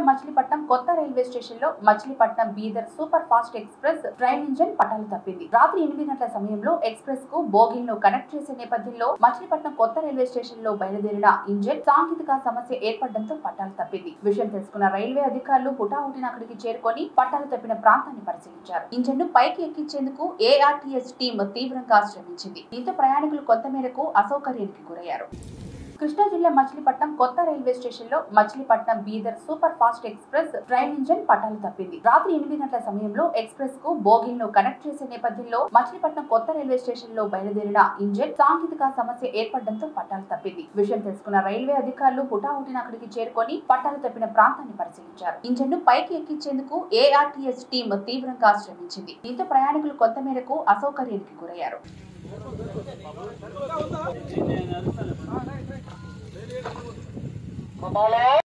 మచిలీపట్నం కొత్త railway station లో Machilipatnam Bidar super fast express train engine పట్టాలు తప్పింది రాత్రి ఎనిమిది గంటల సమయంలో ఎక్స్ప్రెస్ కు బోగిలను కనెక్ట్ చేసే నేపథ్యంలో మచిలీపట్నం కొత్త రైల్వే స్టేషన్ లో బయలుదేరిన ఇంజన్ సాంకేతిక సమస్య ఏర్పడడంతో పట్టాలు తప్పింది విషయం తెలుసుకున్న రైల్వే అధికారులు హుటాహుటిన అక్కడికి చేరుకొని పట్టాలు తప్పిన ప్రాంతాన్ని పరిశీలించారు ఇంజన్ ను పైకి ఎక్కించేందుకు ఏఆర్టీఎస్ టీం తీవ్రంగా శ్రమించింది దీంతో ప్రయాణికులు కొంత మేరకు అసౌకర్యానికి గురయ్యారు కృష్ణా జిల్లా మచిలీపట్నం కొత్త రైల్వే స్టేషన్ లో Machilipatnam Bidar super fast express train engine పట్టాలు తప్పింది రాత్రి ఎనిమిది గంటల సమయంలో ఎక్స్ప్రెస్ కు బోగిలను కనెక్ట్ చేసే నేపథ్యంలో మచిలీపట్నం కొత్త రైల్వే స్టేషన్ లో బయలుదేరిన ఇంజన్ సాంకేతిక సమస్య ఏర్పడడంతో పట్టాలు తప్పింది విషయం తెలుసుకున్న రైల్వే అధికారులు హుటాహుటిన అక్కడికి చేరుకొని పట్టాలు తప్పిన ప్రాంతాన్ని పరిశీలించారు ఇంజన్ ను పైకి ఎక్కించేందుకు ఏఆర్టీఎస్ టీం తీవ్రంగా శ్రమించింది దీంతో ప్రయాణికులు కొంత మేరకు అసౌకర్యానికి గురయ్యారు హలో